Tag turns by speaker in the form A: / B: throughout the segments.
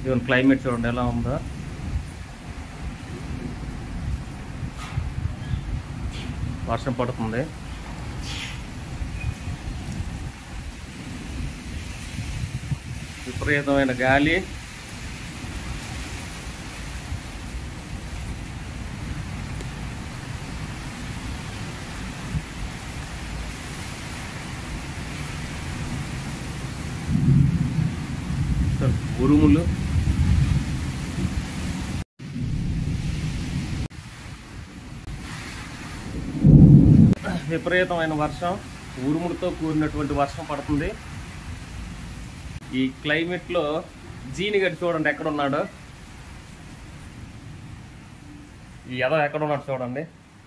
A: ఇవన్న climate చూడండి ఎలా ఉందో వర్షం పడుతుంది విపరీతమైన గాలి ఉరుములు విపరీతమైన వర్షం ఉరుములతో కూడినటువంటి వర్షం పడుతుంది ఈ క్లైమేట్ లో జీనిగడ్డి చూడండి ఎక్కడ ఉన్నాడు ఈ ఎద ఎక్కడ ఉన్నాడు చూడండి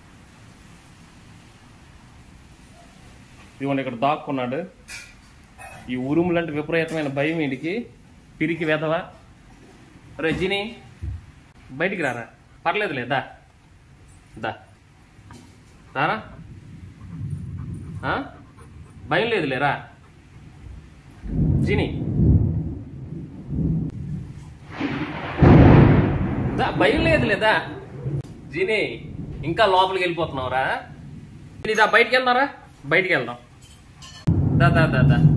A: ఇవన్నీ ఇక్కడ దాక్కున్నాడు ఈ ఉరుములంటే విపరీతమైన భయం వీడికి పిరికి వెదవా రే జీని బయటికి రారా పర్లేదులే దా దా రారా ఆ? భయం లేదులే రా జీని దా భయం లేదు లేదా జీని ఇంకా లోపలికి వెళ్ళిపోతున్నావురా జీని దా బయటికి వెళ్దాంరా బయటికి వెళ్దాం దా దా దా దా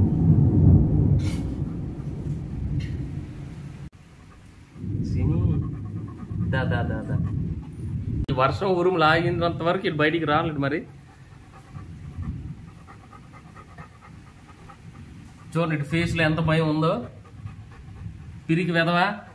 A: జీని దా దా దా దా ఈ వర్షం ఉరుములు ఆగినంత వరకు ఇటు బయటికి రాలేదు మరి చూడండి ఇటు ఫేస్లో ఎంత భయం ఉందో పిరికి వెదవా